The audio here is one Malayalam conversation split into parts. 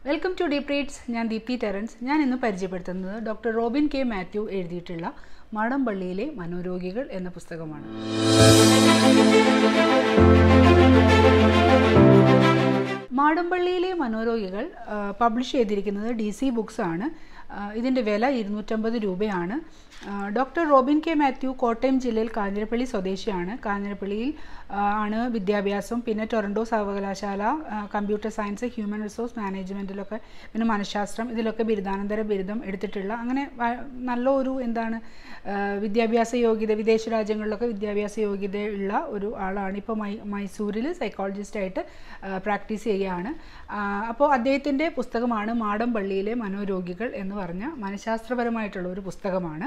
വെൽക്കം ടു ഡീപ് റീഡ്സ് ഞാൻ ദീപ്തി ടെറൻസ് ഞാൻ ഇന്ന് പരിചയപ്പെടുത്തുന്നത് ഡോക്ടർ റോബിൻ കെ മാത്യു എഴുതിയിട്ടുള്ള മാടമ്പള്ളിയിലെ മനോരോഗികൾ എന്ന പുസ്തകമാണ് മാടമ്പള്ളിയിലെ മനോരോഗികൾ പബ്ലിഷ് ചെയ്തിരിക്കുന്നത് ഡി സി ബുക്സ് ആണ് ഇതിൻ്റെ വില ഇരുന്നൂറ്റമ്പത് രൂപയാണ് doctor Robin K Mathew Kottayam ജില്ലയിൽ കാഞ്ഞിരപ്പള്ളി സ്വദേശിയാണ് കാഞ്ഞിരപ്പള്ളിയിൽ ആണ് വിദ്യാഭ്യാസം പിന്നെ ടൊറൻഡോ സർവകലാശാല കമ്പ്യൂട്ടർ സയൻസ് ഹ്യൂമൻ റിസോഴ്സ് മാനേജ്മെൻറ്റിലൊക്കെ പിന്നെ മനഃശാസ്ത്രം ഇതിലൊക്കെ ബിരുദാനന്തര ബിരുദം എടുത്തിട്ടുള്ള അങ്ങനെ നല്ല ഒരു എന്താണ് വിദ്യാഭ്യാസ യോഗ്യത വിദേശ രാജ്യങ്ങളിലൊക്കെ വിദ്യാഭ്യാസ യോഗ്യത ഉള്ള ഒരു ആളാണ് ഇപ്പോൾ മൈ മൈസൂരിൽ സൈക്കോളജിസ്റ്റായിട്ട് പ്രാക്ടീസ് ചെയ്യുകയാണ് അപ്പോൾ അദ്ദേഹത്തിൻ്റെ പുസ്തകമാണ് മാടമ്പള്ളിയിലെ മനോരോഗികൾ എന്ന് പറഞ്ഞ മനഃശാസ്ത്രപരമായിട്ടുള്ള ഒരു പുസ്തകമാണ്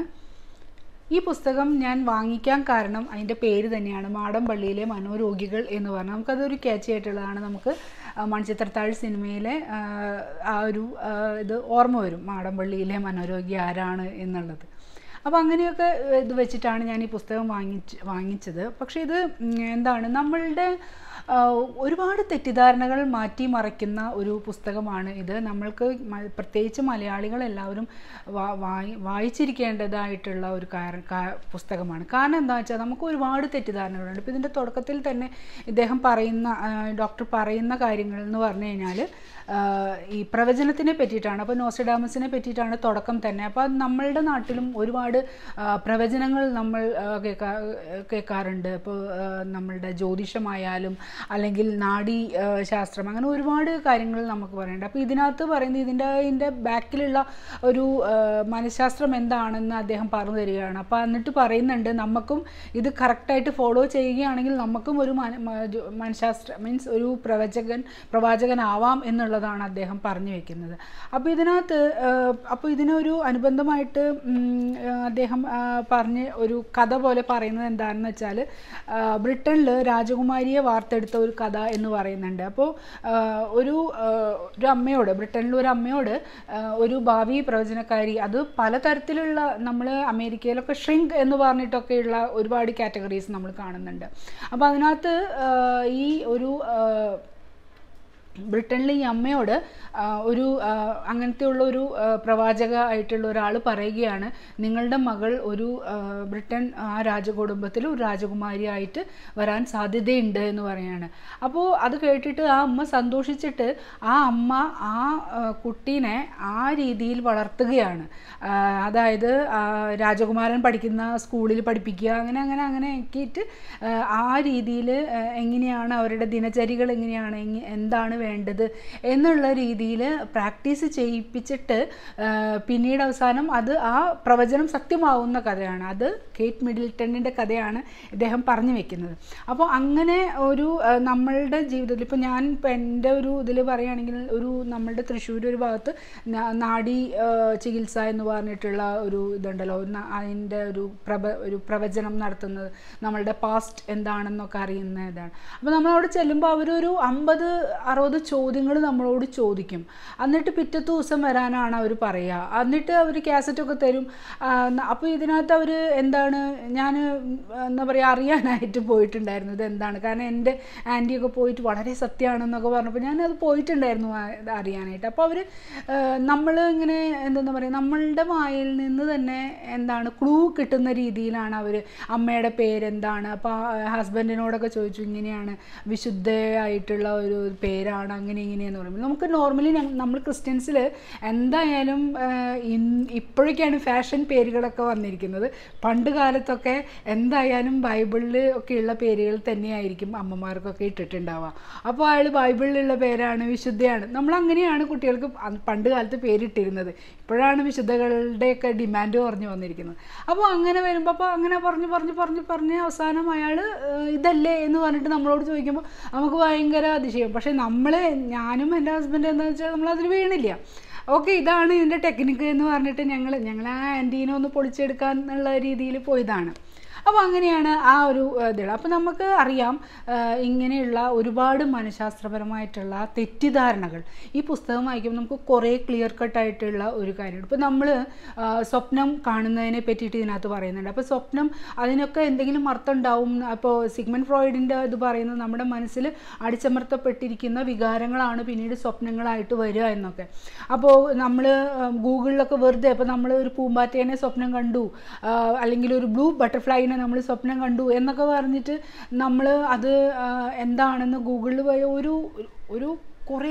ഈ പുസ്തകം ഞാൻ വാങ്ങിക്കാൻ കാരണം അതിൻ്റെ പേര് തന്നെയാണ് മാടമ്പള്ളിയിലെ മനോരോഗികൾ എന്ന് പറഞ്ഞാൽ നമുക്കതൊരു ക്യാച്ച് ആയിട്ടുള്ളതാണ് നമുക്ക് മൺചിത്രത്താഴ് സിനിമയിലെ ആ ഒരു ഇത് ഓർമ്മ വരും മാടമ്പള്ളിയിലെ മനോരോഗി ആരാണ് എന്നുള്ളത് അപ്പോൾ അങ്ങനെയൊക്കെ ഇത് വെച്ചിട്ടാണ് ഞാൻ ഈ പുസ്തകം വാങ്ങിച്ച് വാങ്ങിച്ചത് പക്ഷേ ഇത് എന്താണ് നമ്മളുടെ ഒരുപാട് തെറ്റിദ്ധാരണകൾ മാറ്റി മറയ്ക്കുന്ന ഒരു പുസ്തകമാണ് ഇത് നമ്മൾക്ക് പ്രത്യേകിച്ച് മലയാളികൾ എല്ലാവരും വായി വായിച്ചിരിക്കേണ്ടതായിട്ടുള്ള ഒരു പുസ്തകമാണ് കാരണം എന്താ വെച്ചാൽ നമുക്ക് ഒരുപാട് തെറ്റിദ്ധാരണകളുണ്ട് ഇപ്പോൾ ഇതിൻ്റെ തുടക്കത്തിൽ തന്നെ ഇദ്ദേഹം പറയുന്ന ഡോക്ടർ പറയുന്ന കാര്യങ്ങൾ എന്ന് പറഞ്ഞു കഴിഞ്ഞാൽ ഈ പ്രവചനത്തിനെ പറ്റിയിട്ടാണ് അപ്പോൾ നോസ്റ്റഡാമസിനെ പറ്റിയിട്ടാണ് തുടക്കം തന്നെ അപ്പോൾ നമ്മളുടെ നാട്ടിലും ഒരുപാട് പ്രവചനങ്ങൾ നമ്മൾ കേൾക്കാ കേൾക്കാറുണ്ട് ഇപ്പോൾ നമ്മളുടെ ജ്യോതിഷമായാലും അല്ലെങ്കിൽ നാഡി ശാസ്ത്രം അങ്ങനെ ഒരുപാട് കാര്യങ്ങൾ നമുക്ക് പറയുന്നുണ്ട് അപ്പോൾ ഇതിനകത്ത് പറയുന്നത് ഇതിൻ്റെ ഇതിൻ്റെ ബാക്കിലുള്ള ഒരു മനഃശാസ്ത്രം എന്താണെന്ന് അദ്ദേഹം പറഞ്ഞു തരികയാണ് അപ്പോൾ എന്നിട്ട് പറയുന്നുണ്ട് നമുക്കും ഇത് കറക്റ്റായിട്ട് ഫോളോ ചെയ്യുകയാണെങ്കിൽ നമുക്കും ഒരു മനഃശാസ്ത്ര മീൻസ് ഒരു പ്രവചകൻ പ്രവാചകനാവാം എന്നുള്ളതാണ് അദ്ദേഹം പറഞ്ഞു വെക്കുന്നത് അപ്പോൾ ഇതിനകത്ത് അപ്പോൾ ഇതിനൊരു അനുബന്ധമായിട്ട് അദ്ദേഹം പറഞ്ഞ് ഒരു കഥ പോലെ പറയുന്നത് എന്താണെന്ന് വെച്ചാൽ ബ്രിട്ടനിൽ രാജകുമാരിയെ വാർത്തെടുത്ത ഒരു കഥ എന്ന് പറയുന്നുണ്ട് അപ്പോൾ ഒരു ഒരു അമ്മയോട് ബ്രിട്ടനിൽ ഒരു അമ്മയോട് ഒരു ഭാവി പ്രവചനക്കാരി അത് പലതരത്തിലുള്ള നമ്മൾ അമേരിക്കയിലൊക്കെ ഷ്രിങ്ക് എന്ന് പറഞ്ഞിട്ടൊക്കെയുള്ള ഒരുപാട് കാറ്റഗറീസ് നമ്മൾ കാണുന്നുണ്ട് അപ്പോൾ അതിനകത്ത് ഈ ഒരു ബ്രിട്ടനിൽ ഈ അമ്മയോട് ഒരു അങ്ങനത്തെ ഉള്ള ഒരു പ്രവാചക ആയിട്ടുള്ള ഒരാൾ പറയുകയാണ് നിങ്ങളുടെ മകൾ ഒരു ബ്രിട്ടൻ ആ രാജകുടുംബത്തിൽ ഒരു രാജകുമാരിയായിട്ട് വരാൻ സാധ്യതയുണ്ട് എന്ന് പറയാണ് അപ്പോൾ അത് കേട്ടിട്ട് ആ അമ്മ സന്തോഷിച്ചിട്ട് ആ അമ്മ ആ കുട്ടീനെ ആ രീതിയിൽ വളർത്തുകയാണ് അതായത് രാജകുമാരൻ പഠിക്കുന്ന സ്കൂളിൽ പഠിപ്പിക്കുക അങ്ങനെ അങ്ങനെ അങ്ങനെ ആക്കിയിട്ട് ആ രീതിയിൽ എങ്ങനെയാണ് അവരുടെ ദിനചര്യകൾ എങ്ങനെയാണ് എന്താണ് വേണ്ടത് എന്നുള്ള രീതിയിൽ പ്രാക്ടീസ് ചെയ്യിപ്പിച്ചിട്ട് പിന്നീട് അവസാനം അത് ആ പ്രവചനം സത്യമാവുന്ന കഥയാണ് അത് കേറ്റ് മിഡിൽട്ടണിൻ്റെ കഥയാണ് ഇദ്ദേഹം പറഞ്ഞു വെക്കുന്നത് അപ്പോൾ അങ്ങനെ ഒരു നമ്മളുടെ ജീവിതത്തിൽ ഇപ്പോൾ ഞാൻ ഇപ്പം എൻ്റെ ഒരു ഇതിൽ പറയുകയാണെങ്കിൽ ഒരു നമ്മളുടെ തൃശ്ശൂർ ഒരു ഭാഗത്ത് നാഡി ചികിത്സ എന്ന് പറഞ്ഞിട്ടുള്ള ഒരു ഇതുണ്ടല്ലോ അതിൻ്റെ ഒരു പ്രഭ ഒരു പ്രവചനം നടത്തുന്നത് നമ്മളുടെ പാസ്റ്റ് എന്താണെന്നൊക്കെ അറിയുന്ന ഇതാണ് അപ്പോൾ നമ്മളവിടെ ചെല്ലുമ്പോൾ അവരൊരു അമ്പത് അറുപത് ചോദ്യങ്ങൾ നമ്മളോട് ചോദിക്കും എന്നിട്ട് പിറ്റത്തെ ദിവസം വരാനാണ് അവർ പറയുക എന്നിട്ട് അവർ കാസറ്റൊക്കെ തരും അപ്പോൾ ഇതിനകത്ത് അവർ എന്താണ് ഞാൻ എന്താ പറയുക അറിയാനായിട്ട് പോയിട്ടുണ്ടായിരുന്നു ഇത് എന്താണ് കാരണം എൻ്റെ ആൻറ്റിയൊക്കെ പോയിട്ട് വളരെ സത്യമാണെന്നൊക്കെ പറഞ്ഞപ്പോൾ ഞാനത് പോയിട്ടുണ്ടായിരുന്നു അറിയാനായിട്ട് അപ്പോൾ അവർ നമ്മൾ ഇങ്ങനെ എന്താ പറയുക നമ്മളുടെ വായിൽ നിന്ന് തന്നെ എന്താണ് ക്ലൂ കിട്ടുന്ന രീതിയിലാണ് അവർ അമ്മയുടെ പേരെന്താണ് അപ്പോൾ ഹസ്ബൻഡിനോടൊക്കെ ചോദിച്ചു ഇങ്ങനെയാണ് വിശുദ്ധയായിട്ടുള്ള ഒരു പേരാണ് അങ്ങനെ ഇങ്ങനെയെന്ന് പറയുമ്പോൾ നമുക്ക് നോർമലി നമ്മൾ ക്രിസ്ത്യൻസിൽ എന്തായാലും ഇപ്പോഴൊക്കെയാണ് ഫാഷൻ പേരുകളൊക്കെ വന്നിരിക്കുന്നത് പണ്ട് കാലത്തൊക്കെ എന്തായാലും ബൈബിളിൽ ഒക്കെയുള്ള പേരുകൾ തന്നെയായിരിക്കും അമ്മമാർക്കൊക്കെ ഇട്ടിട്ടുണ്ടാവുക അപ്പോൾ അയാൾ ബൈബിളിലുള്ള പേരാണ് വിശുദ്ധയാണ് നമ്മൾ അങ്ങനെയാണ് കുട്ടികൾക്ക് പണ്ട് കാലത്ത് പേരിട്ടിരുന്നത് ഇപ്പോഴാണ് വിശുദ്ധകളുടെയൊക്കെ ഡിമാൻഡ് കുറഞ്ഞു വന്നിരിക്കുന്നത് അപ്പോൾ അങ്ങനെ വരുമ്പോൾ അപ്പോൾ അങ്ങനെ പറഞ്ഞ് പറഞ്ഞ് പറഞ്ഞ് പറഞ്ഞ് അവസാനം അയാൾ ഇതല്ലേ എന്ന് പറഞ്ഞിട്ട് നമ്മളോട് ചോദിക്കുമ്പോൾ നമുക്ക് ഭയങ്കര അതിശയം പക്ഷേ നമ്മൾ ഞാനും എൻ്റെ ഹസ്ബൻഡ് എന്താണെന്ന് വെച്ചാൽ നമ്മളതിൽ വീണില്ല ഓക്കെ ഇതാണ് ഇതിൻ്റെ ടെക്നിക്ക് എന്ന് പറഞ്ഞിട്ട് ഞങ്ങൾ ഞങ്ങൾ ആ ആൻറ്റീനെ ഒന്ന് പൊളിച്ചെടുക്കാൻ എന്നുള്ള രീതിയിൽ പോയതാണ് അപ്പോൾ അങ്ങനെയാണ് ആ ഒരു ഇതുള്ളത് അപ്പോൾ നമുക്ക് അറിയാം ആ, ഇങ്ങനെയുള്ള ഒരുപാട് മനഃശാസ്ത്രപരമായിട്ടുള്ള തെറ്റിദ്ധാരണകൾ ഈ പുസ്തകം വായിക്കുമ്പോൾ നമുക്ക് കുറേ ക്ലിയർ കട്ടായിട്ടുള്ള ഒരു കാര്യമാണ് ഇപ്പോൾ നമ്മൾ സ്വപ്നം കാണുന്നതിനെ പറ്റിയിട്ട് ഇതിനകത്ത് പറയുന്നുണ്ട് അപ്പോൾ സ്വപ്നം അതിനൊക്കെ എന്തെങ്കിലും അർത്ഥം ഉണ്ടാവും അപ്പോൾ സിഗ്മൻ ഫ്രോയിഡിൻ്റെ ഇത് പറയുന്നത് നമ്മുടെ മനസ്സിൽ അടിച്ചമർത്തപ്പെട്ടിരിക്കുന്ന വികാരങ്ങളാണ് പിന്നീട് സ്വപ്നങ്ങളായിട്ട് വരിക എന്നൊക്കെ അപ്പോൾ നമ്മൾ ഗൂഗിളിലൊക്കെ വെറുതെ ഇപ്പോൾ നമ്മൾ ഒരു പൂമ്പാറ്റേനെ സ്വപ്നം കണ്ടു ആ, അല്ലെങ്കിൽ ഒരു ബ്ലൂ ബട്ടർഫ്ലൈനെ നമ്മൾ സ്വപ്നം കണ്ടു എന്നൊക്കെ പറഞ്ഞിട്ട് നമ്മൾ അത് ആ, എന്താണെന്ന് ഗൂഗിളിൽ പോയ ഒരു ഒരു കുറേ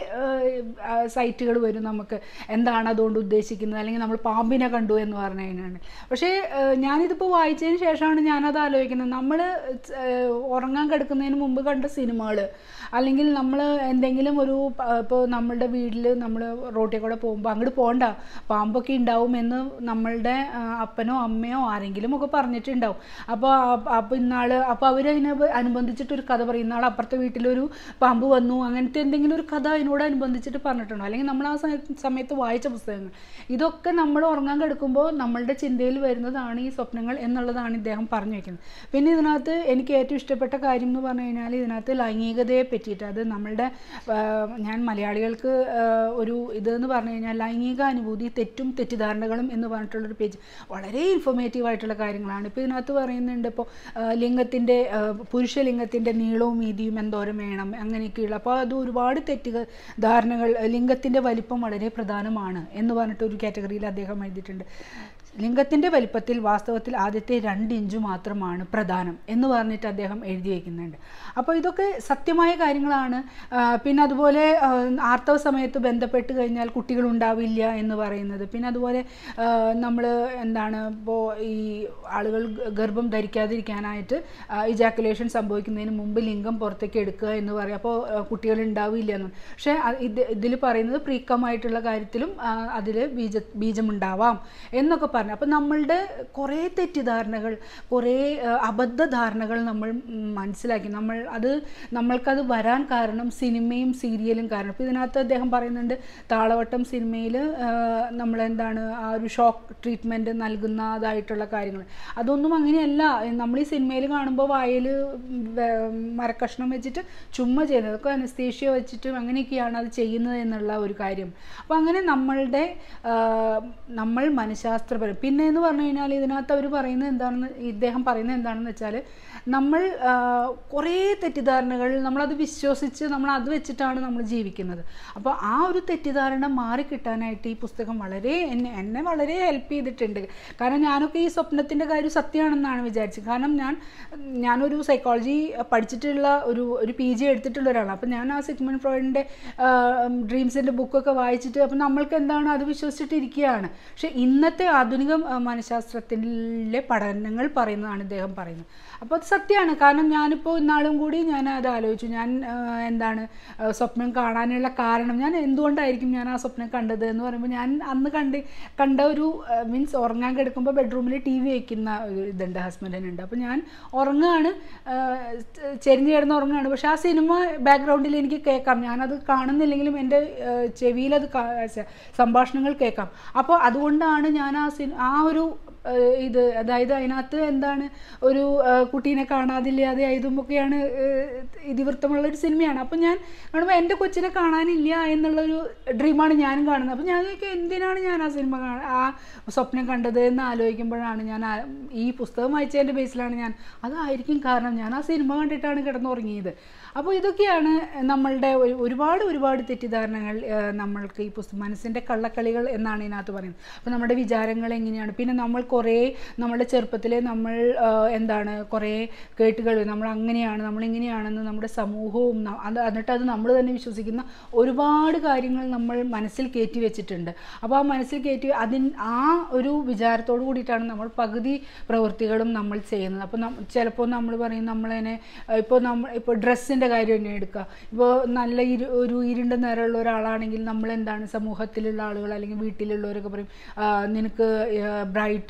സൈറ്റുകൾ വരും നമുക്ക് എന്താണ് അതുകൊണ്ട് ഉദ്ദേശിക്കുന്നത് അല്ലെങ്കിൽ നമ്മൾ പാമ്പിനെ കണ്ടു എന്ന് പറഞ്ഞു കഴിഞ്ഞാൽ പക്ഷേ ആ, ഞാനിതിപ്പോൾ വായിച്ചതിന് ശേഷമാണ് ഞാനത് ആലോചിക്കുന്നത് നമ്മൾ ഉറങ്ങാൻ കിടക്കുന്നതിന് മുമ്പ് കണ്ട സിനിമകൾ അല്ലെങ്കിൽ നമ്മൾ എന്തെങ്കിലും ഒരു ഇപ്പോൾ നമ്മളുടെ വീട്ടിൽ നമ്മൾ റോട്ടിൽ കൂടെ പോകുമ്പോൾ അങ്ങോട്ട് പോകണ്ട പാമ്പൊക്കെ ഉണ്ടാവും എന്ന് നമ്മളുടെ ആ, അപ്പനോ അമ്മയോ ആരെങ്കിലും ഒക്കെ പറഞ്ഞിട്ടുണ്ടാവും അപ്പോൾ അപ്പോൾ ഇന്നാൾ അപ്പോൾ അവരതിനെ അനുബന്ധിച്ചിട്ടൊരു കഥ പറയും ഇന്നാൾ അപ്പുറത്തെ വീട്ടിലൊരു പാമ്പ് വന്നു അങ്ങനത്തെ എന്തെങ്കിലും ഒരു കഥ അതിനോട് അനുബന്ധിച്ചിട്ട് പറഞ്ഞിട്ടുണ്ടോ അല്ലെങ്കിൽ നമ്മൾ ആ സമയ- സമയത്ത് വായിച്ച പുസ്തകങ്ങൾ ഇതൊക്കെ നമ്മൾ ഉറങ്ങാൻ കിടക്കുമ്പോൾ നമ്മളുടെ ചിന്തയിൽ വരുന്നതാണ് ഈ സ്വപ്നങ്ങൾ എന്നുള്ളതാണ് ഇദ്ദേഹം പറഞ്ഞു വെക്കുന്നത് പിന്നെ ഇതിനകത്ത് എനിക്ക് ഏറ്റവും ഇഷ്ടപ്പെട്ട കാര്യം എന്ന് പറഞ്ഞു കഴിഞ്ഞാൽ ഇതിനകത്ത് ലൈംഗികതയെ പറ്റിയിട്ട് അത് നമ്മളുടെ ആ, ഞാൻ മലയാളികൾക്ക് ആ, ഒരു ഇതെന്ന് പറഞ്ഞു കഴിഞ്ഞാൽ ലൈംഗിക അനുഭൂതി തെറ്റും തെറ്റിദ്ധാരണകളും എന്ന് പറഞ്ഞിട്ടുള്ളൊരു പേജ് വളരെ ഇൻഫോർമേറ്റീവ് ആയിട്ടുള്ള കാര്യങ്ങളാണ് ഇപ്പോൾ ഇതിനകത്ത് പറയുന്നുണ്ട് ഇപ്പോൾ ലിംഗത്തിൻ്റെ പുരുഷ ലിംഗത്തിൻ്റെ നീളവും വീതിയും എന്തോരം വേണം അങ്ങനെയൊക്കെയുള്ള അപ്പോൾ അത് ഒരുപാട് തെറ്റുകൾ ധാരണകൾ ലിംഗത്തിൻ്റെ വലിപ്പം വളരെ പ്രധാനമാണ് എന്ന് പറഞ്ഞിട്ട് ഒരു കാറ്റഗറിയിൽ അദ്ദേഹം എഴുതിയിട്ടുണ്ട് ലിംഗത്തിൻ്റെ വലിപ്പത്തിൽ വാസ്തവത്തിൽ ആദ്യത്തെ രണ്ട് ഇഞ്ച് മാത്രമാണ് പ്രധാനം എന്ന് പറഞ്ഞിട്ട് അദ്ദേഹം എഴുതി വയ്ക്കുന്നുണ്ട് അപ്പോൾ ഇതൊക്കെ സത്യമായ കാര്യങ്ങളാണ് ആ, പിന്നെ അതുപോലെ ആ, ആർത്തവ സമയത്ത് ബന്ധപ്പെട്ട് കഴിഞ്ഞാൽ കുട്ടികൾ ഉണ്ടാവില്ല എന്ന് പറയുന്നത് പിന്നെ അതുപോലെ നമ്മൾ എന്താണ് ഇപ്പോൾ ഈ ആളുകൾ ഗ- ഗർഭം ധരിക്കാതിരിക്കാനായിട്ട് ഇജാക്കുലേഷൻ സംഭവിക്കുന്നതിന് മുമ്പ് ലിംഗം പുറത്തേക്ക് എടുക്കുക എന്ന് പറയും അപ്പോൾ കുട്ടികൾ ഉണ്ടാവില്ല എന്ന് പക്ഷേ അ- ഇത് ഇതിൽ പറയുന്നത് പ്രീക്കമായിട്ടുള്ള കാര്യത്തിലും അതിൽ ബീജ ബീജമുണ്ടാവാം എന്നൊക്കെ പറഞ്ഞു അപ്പം നമ്മളുടെ കുറേ തെറ്റിദ്ധാരണകൾ കുറേ ആ, അബദ്ധധാരണകൾ നമ്മൾ ഉം, മനസ്സിലാക്കി നമ്മൾ അത് നമ്മൾക്കത് വരാൻ കാരണം സിനിമയും സീരിയലും കാരണം ഇപ്പോൾ ഇതിനകത്ത് അദ്ദേഹം പറയുന്നുണ്ട് താളവട്ടം സിനിമയിൽ നമ്മളെന്താണ് ആ ഒരു ഷോക്ക് ട്രീറ്റ്മെൻറ്റ് നൽകുന്നതായിട്ടുള്ള കാര്യങ്ങൾ അതൊന്നും അങ്ങനെയല്ല നമ്മൾ ഈ സിനിമയിൽ കാണുമ്പോൾ വായിൽ മരക്കഷ്ണം വെച്ചിട്ട് ചുമ്മാ ചെയ്യുന്നത് അതൊക്കെ അനസ്തേഷ്യ വെച്ചിട്ട് അങ്ങനെയൊക്കെയാണ് അത് ചെയ്യുന്നത് എന്നുള്ള ഒരു കാര്യം അപ്പോൾ അങ്ങനെ നമ്മളുടെ ആ, നമ്മൾ മനഃശാസ്ത്രപരം പിന്നെ എന്ന് പറഞ്ഞു കഴിഞ്ഞാൽ ഇതിനകത്ത് അവർ പറയുന്നത് എന്താണെന്ന് ഇദ്ദേഹം പറയുന്നത് എന്താണെന്ന് വെച്ചാൽ നമ്മൾ ആ, കുറേ തെറ്റിദ്ധാരണകൾ നമ്മളത് വിശ്വസിച്ച് നമ്മൾ അത് വെച്ചിട്ടാണ് നമ്മൾ ജീവിക്കുന്നത് അപ്പോൾ ആ ഒരു തെറ്റിദ്ധാരണ മാറിക്കിട്ടാനായിട്ട് ഈ പുസ്തകം വളരെ എന്നെ എന്നെ വളരെ ഹെൽപ്പ് ചെയ്തിട്ടുണ്ട് കാരണം ഞാനൊക്കെ ഈ സ്വപ്നത്തിൻ്റെ കാര്യം സത്യമാണെന്നാണ് വിചാരിച്ചത് കാരണം ഞാൻ ഞാനൊരു സൈക്കോളജി പഠിച്ചിട്ടുള്ള ഒരു ഒരു പി ജി എടുത്തിട്ടുള്ള ഒരാളാണ് അപ്പോൾ ഞാൻ ആ സിഗ്മൻ ഫ്രോയിഡിൻ്റെ ഡ്രീംസിൻ്റെ ബുക്കൊക്കെ വായിച്ചിട്ട് അപ്പം നമ്മൾക്ക് എന്താണ് അത് വിശ്വസിച്ചിട്ടിരിക്കുകയാണ് പക്ഷേ ഇന്നത്തെ ആധുനിക ആ, മനഃശാസ്ത്രത്തിലെ പഠനങ്ങൾ പറയുന്നതാണ് ഇദ്ദേഹം പറയുന്നത് അപ്പോൾ അത് സത്യമാണ് കാരണം ഞാനിപ്പോൾ ഇന്നാളും കൂടി ഞാൻ അത് ആലോചിച്ചു ഞാൻ ആ, എന്താണ് ആ, സ്വപ്നം കാണാനുള്ള കാരണം ഞാൻ എന്തുകൊണ്ടായിരിക്കും ഞാൻ ആ സ്വപ്നം കണ്ടത് എന്ന് പറയുമ്പോൾ ഞാൻ അന്ന് കണ്ട് കണ്ട ഒരു മീൻസ് ഉറങ്ങാൻ കിടക്കുമ്പോൾ ബെഡ്റൂമിൽ ടി വി വയ്ക്കുന്ന ഒരു ഇതുണ്ട് ഹസ്ബൻഡിനുണ്ട് അപ്പോൾ ഞാൻ ഉറങ്ങുകയാണ് ആ, ചെരിഞ്ഞ് കിടന്ന് ഉറങ്ങുകയാണ് പക്ഷേ ആ സിനിമ ബാക്ക്ഗ്രൗണ്ടിൽ എനിക്ക് കേൾക്കാം ഞാനത് കാണുന്നില്ലെങ്കിലും എൻ്റെ ചെവിയിൽ അത് സംഭാഷണങ്ങൾ കേൾക്കാം അപ്പോൾ അതുകൊണ്ടാണ് ഞാൻ ആ സിനി ആ ഒരു ഏഹ് ഇത് അതായത് അതിനകത്ത് എന്താണ് ഒരു ഏഹ് കുട്ടീനെ കാണാതില്ലാതെ ആയതുമൊക്കെയാണ് ഏഹ് ഇതിവൃത്തമുള്ള ഒരു സിനിമയാണ് അപ്പം ഞാൻ കാണുമ്പോൾ എൻ്റെ കൊച്ചിനെ കാണാനില്ല എന്നുള്ളൊരു ഡ്രീമാണ് ഞാനും കാണുന്നത് അപ്പം ഞാൻ ചോദിക്കും എന്തിനാണ് ഞാൻ ആ സിനിമ കാണാൻ ആ സ്വപ്നം കണ്ടത് എന്ന് ആലോചിക്കുമ്പോഴാണ് ഞാൻ ആ- ഈ പുസ്തകം വായിച്ചതിൻ്റെ ബേസിലാണ് ഞാൻ അതായിരിക്കും കാരണം ഞാൻ ആ സിനിമ കണ്ടിട്ടാണ് കിടന്നുറങ്ങിയത് അപ്പോൾ ഇതൊക്കെയാണ് നമ്മളുടെ ഒരു- ഒരുപാട് ഒരുപാട് തെറ്റിദ്ധാരണകൾ ഏഹ് നമ്മൾക്ക് ഈ പുസ്തകം മനസ്സിൻ്റെ കള്ളക്കളികൾ എന്നാണ് ഇതിനകത്ത് പറയുന്നത് അപ്പോൾ നമ്മുടെ വിചാരങ്ങൾ എങ്ങനെയാണ് പിന്നെ നമ്മൾ കുറേ നമ്മുടെ ചെറുപ്പത്തിൽ നമ്മൾ ഏഹ് എന്താണ് കുറേ കേട്ടുകൾ നമ്മൾ അങ്ങനെയാണ് നമ്മൾ ഇങ്ങനെയാണെന്ന് നമ്മുടെ സമൂഹവും ന- അത് എന്നിട്ട് അത് നമ്മൾ തന്നെ വിശ്വസിക്കുന്ന ഒരുപാട് കാര്യങ്ങൾ നമ്മൾ മനസ്സിൽ കയറ്റി വെച്ചിട്ടുണ്ട് അപ്പോൾ ആ മനസ്സിൽ കയറ്റി അതിൻ ആ ഒരു വിചാരത്തോട് കൂടിയിട്ടാണ് നമ്മൾ പകുതി പ്രവൃത്തികളും നമ്മൾ ചെയ്യുന്നത് അപ്പോൾ ചിലപ്പോൾ നമ്മൾ പറയും നമ്മളതിനെ ഇപ്പോൾ നമ്മൾ ഇപ്പോൾ ഡ്രസ്സിൻ്റെ കാര്യം തന്നെ എടുക്കുക ഇപ്പോൾ നല്ല ഇരു ഒരു ഇരുണ്ട നിറമുള്ള ഒരാളാണെങ്കിൽ നമ്മൾ എന്താണ് സമൂഹത്തിലുള്ള ആളുകൾ അല്ലെങ്കിൽ വീട്ടിലുള്ളവരൊക്കെ പറയും "ആ, നിനക്ക് ബ്രൈറ്റ്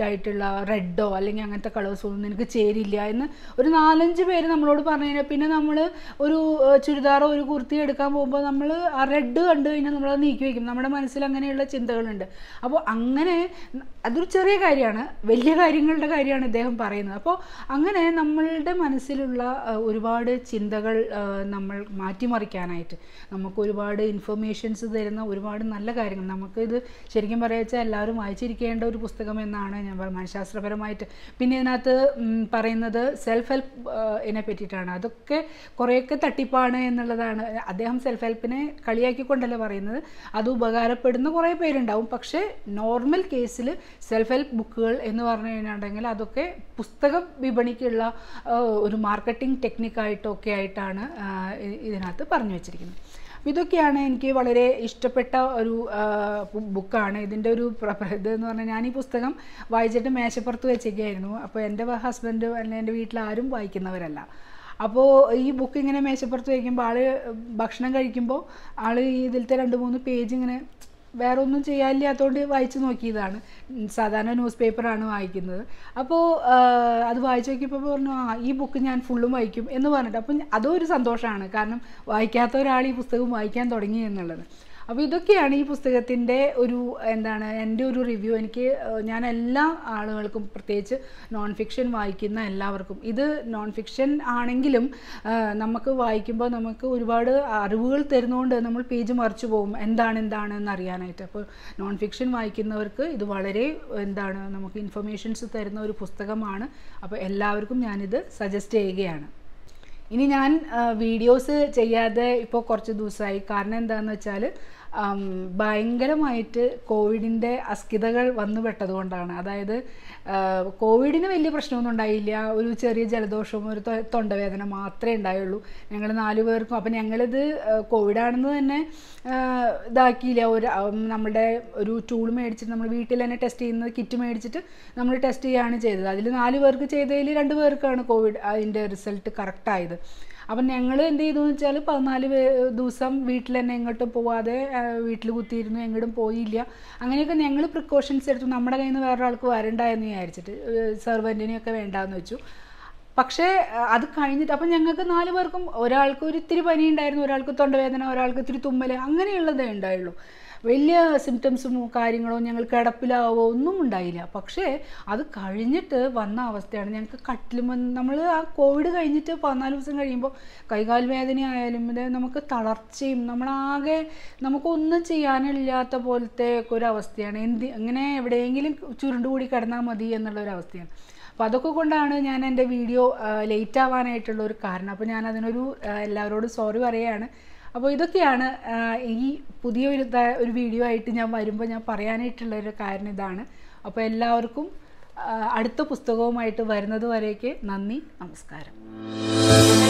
ആയിട്ടുള്ള റെഡോ അല്ലെങ്കിൽ അങ്ങനത്തെ കളേഴ്സോ ഒന്നും നിനക്ക് ചേരില്ല എന്ന് ഒരു നാലഞ്ച് പേര് നമ്മളോട് പറഞ്ഞു കഴിഞ്ഞാൽ പിന്നെ നമ്മൾ ഒരു ഏഹ്, ചുരിദാറോ ഒരു കുർത്തി എടുക്കാൻ പോകുമ്പോൾ നമ്മൾ ആ റെഡ് കണ്ടു കഴിഞ്ഞാൽ നമ്മളത് നീക്കി വയ്ക്കും നമ്മുടെ മനസ്സിൽ അങ്ങനെയുള്ള ചിന്തകളുണ്ട് അപ്പോൾ അങ്ങനെ അതൊരു ചെറിയ കാര്യമാണ് വലിയ കാര്യങ്ങളുടെ കാര്യമാണ് ഇദ്ദേഹം പറയുന്നത് അപ്പോൾ അങ്ങനെ നമ്മളുടെ മനസ്സിലുള്ള ആ, ഒരുപാട് ചിന്തകൾ ആ, നമ്മൾ മാറ്റിമറിക്കാനായിട്ട് നമുക്ക് ഒരുപാട് ഇൻഫർമേഷൻസ് തരുന്ന ഒരുപാട് നല്ല കാര്യങ്ങൾ നമുക്കിത് ശരിക്കും പറയാ വെച്ചാൽ എല്ലാവരും വായിച്ചിരിക്കേണ്ട ഒരു പുസ്തകം എന്നാണ് ഞാൻ പറയുന്നത് മനഃശാസ്ത്രപരമായിട്ട് പിന്നെ ഇതിനകത്ത് ഉം, പറയുന്നത് സെൽഫ് ഹെൽപ്പ് ഇതിനെ പറ്റിയിട്ടാണ് അതൊക്കെ കുറേയൊക്കെ തട്ടിപ്പാണ് എന്നുള്ളതാണ് അദ്ദേഹം സെൽഫ് ഹെൽപ്പിനെ കളിയാക്കിക്കൊണ്ടല്ല പറയുന്നത് അത് ഉപകാരപ്പെടുന്ന കുറേ പേരുണ്ടാവും പക്ഷേ നോർമൽ കേസിൽ സെൽഫ് ഹെൽപ്പ് ബുക്കുകൾ എന്ന് പറഞ്ഞു കഴിഞ്ഞിട്ടുണ്ടെങ്കിൽ അതൊക്കെ പുസ്തക വിപണിക്കുള്ള ആ, ഒരു മാർക്കറ്റിംഗ് ടെക്നിക്കായിട്ടൊക്കെ ആയിട്ടാണ് ആ, ഇ- ഇതിനകത്ത് പറഞ്ഞു വെച്ചിരിക്കുന്നത് അപ്പോൾ ഇതൊക്കെയാണ് എനിക്ക് വളരെ ഇഷ്ടപ്പെട്ട ഒരു ആ, ബു- ബുക്കാണ് ഇതിൻ്റെ ഒരു പ്ര- പ്ര- ഇത് എന്ന് പറഞ്ഞാൽ ഞാൻ ഈ പുസ്തകം വായിച്ചിട്ട് മേശപ്പുറത്ത് വെച്ചേക്കായിരുന്നു അപ്പോൾ എൻ്റെ ഹസ്ബൻഡ് അല്ലെങ്കിൽ എൻ്റെ വീട്ടിൽ ആരും വായിക്കുന്നവരല്ല അപ്പോൾ ഈ ബുക്ക് ഇങ്ങനെ മേശപ്പുറത്ത് വയ്ക്കുമ്പോൾ ആള് ഭക്ഷണം കഴിക്കുമ്പോൾ ആള് ഈ ഇതിലത്തെ രണ്ട് മൂന്ന് പേജ് ഇങ്ങനെ വേറെ ഒന്നും ചെയ്യാനില്ലാത്തതുകൊണ്ട് വായിച്ചു നോക്കിയതാണ് ഉം, സാധാരണ ന്യൂസ് പേപ്പറാണ് വായിക്കുന്നത് അപ്പോൾ അത് വായിച്ചു നോക്കിയപ്പോൾ പറഞ്ഞു ആ ഈ ബുക്ക് ഞാൻ ഫുള്ളും വായിക്കും എന്ന് പറഞ്ഞിട്ട് അപ്പം അതും ഒരു സന്തോഷമാണ് കാരണം വായിക്കാത്ത ഒരാൾ ഈ പുസ്തകം വായിക്കാൻ തുടങ്ങി എന്നുള്ളത് അപ്പോൾ ഇതൊക്കെയാണ് ഈ പുസ്തകത്തിൻ്റെ ഒരു എന്താണ് എൻ്റെ ഒരു റിവ്യൂ എനിക്ക് ഏഹ്, ഞാൻ എല്ലാ ആളുകൾക്കും പ്രത്യേകിച്ച് നോൺ ഫിക്ഷൻ വായിക്കുന്ന എല്ലാവർക്കും ഇത് നോൺ ഫിക്ഷൻ ആണെങ്കിലും ഏഹ്, നമുക്ക് വായിക്കുമ്പോൾ നമുക്ക് ഒരുപാട് അറിവുകൾ തരുന്നതുകൊണ്ട് നമ്മൾ പേജ് മറിച്ചു പോകും എന്താണ് എന്താണ് എന്ന് അറിയാനായിട്ട് അപ്പോൾ നോൺ ഫിക്ഷൻ വായിക്കുന്നവർക്ക് ഇത് വളരെ എന്താണ് നമുക്ക് ഇൻഫർമേഷൻസ് തരുന്ന ഒരു പുസ്തകമാണ് അപ്പോൾ എല്ലാവർക്കും ഞാനിത് സജസ്റ്റ് ചെയ്യുകയാണ് ഇനി ഞാൻ വീഡിയോസ് ചെയ്യാതെ ഇപ്പോൾ കുറച്ച് ദിവസമായി കാരണം എന്താണെന്ന് വെച്ചാൽ ആം, ഭയങ്കരമായിട്ട് കോവിഡിൻ്റെ അസ്കിതകൾ വന്നു പെട്ടതുകൊണ്ടാണ് അതായത് ആ, കോവിഡിന് വലിയ പ്രശ്നമൊന്നും ഉണ്ടായില്ല ഒരു ചെറിയ ജലദോഷവും ഒരു തൊ- തൊണ്ടവേദന മാത്രമേ ഉണ്ടായുള്ളൂ ഞങ്ങൾ നാല് പേർക്കും അപ്പം ഞങ്ങളിത് ആ, കോവിഡാണെന്ന് തന്നെ ആ, ഇതാക്കിയില്ല ഒരു ആ, നമ്മുടെ ഒരു ടൂൾ മേടിച്ചിട്ട് നമ്മൾ വീട്ടിൽ തന്നെ ടെസ്റ്റ് ചെയ്യുന്ന കിറ്റ് മേടിച്ചിട്ട് നമ്മൾ ടെസ്റ്റ് ചെയ്യുകയാണ് ചെയ്തത് അതിൽ നാല് പേർക്ക് ചെയ്തതിൽ രണ്ട് പേർക്കാണ് കോവിഡ് അതിൻ്റെ റിസൾട്ട് കറക്റ്റായത് അപ്പം ഞങ്ങൾ എന്ത് ചെയ്തു എന്ന് വെച്ചാൽ പതിനാല് പേ- ദിവസം വീട്ടിൽ തന്നെ എങ്ങോട്ടും പോവാതെ വീട്ടിൽ കുത്തിയിരുന്നു എങ്ങോട്ടും പോയില്ല അങ്ങനെയൊക്കെ ഞങ്ങൾ പ്രിക്കോഷൻസ് എടുത്തു നമ്മുടെ കയ്യിൽ നിന്ന് വേറൊരാൾക്ക് വരണ്ട എന്ന് വിചാരിച്ചിട്ട് സെർവൻറ്റിനെയൊക്കെ വേണ്ടാന്ന് വെച്ചു പക്ഷേ ആ, അത് കഴിഞ്ഞിട്ട് അപ്പം ഞങ്ങൾക്ക് നാല് പേർക്കും ഒരാൾക്ക് ഒരു ഇത്തിരി പനി ഉണ്ടായിരുന്നു ഒരാൾക്ക് തൊണ്ടവേദന ഒരാൾക്ക് ഇത്തിരി തുമ്മൽ അങ്ങനെയുള്ളതേ ഉണ്ടായുള്ളൂ വലിയ സിംറ്റംസും കാര്യങ്ങളോ ഞങ്ങൾ കിടപ്പിലാവോ ഒന്നും ഉണ്ടായില്ല പക്ഷേ അത് കഴിഞ്ഞിട്ട് വന്ന അവസ്ഥയാണ് ഞങ്ങൾക്ക് കട്ടിലും നമ്മൾ ആ കോവിഡ് കഴിഞ്ഞിട്ട് പതിനാല് ദിവസം കഴിയുമ്പോൾ കൈകാൽ വേദന ആയാലും ഇത് നമുക്ക് തളർച്ചയും നമ്മളാകെ നമുക്കൊന്നും ചെയ്യാനില്ലാത്ത പോലത്തെ ഒക്കെ ഒരു അവസ്ഥയാണ് എന്ത് അങ്ങനെ എവിടെയെങ്കിലും ചുരുണ്ടുകൂടി കിടന്നാൽ മതി എന്നുള്ള ഒരു അവസ്ഥയാണ് അപ്പോൾ അതൊക്കെ കൊണ്ടാണ് ഞാൻ എൻ്റെ വീഡിയോ ലേറ്റ് ആവാനായിട്ടുള്ള ഒരു കാരണം അപ്പോൾ ഞാൻ അതിനൊരു ആ, എല്ലാവരോടും സോറി പറയുകയാണ് അപ്പോൾ ഇതൊക്കെയാണ് ആ, ഈ പുതിയ ഒരു ഇത- ഒരു വീഡിയോ ആയിട്ട് ഞാൻ വരുമ്പോൾ ഞാൻ പറയാനായിട്ടുള്ള ഒരു കാരണം ഇതാണ് അപ്പോൾ എല്ലാവർക്കും ആ, അടുത്ത പുസ്തകവുമായിട്ട് വരുന്നത് വരേക്ക് നന്ദി നമസ്കാരം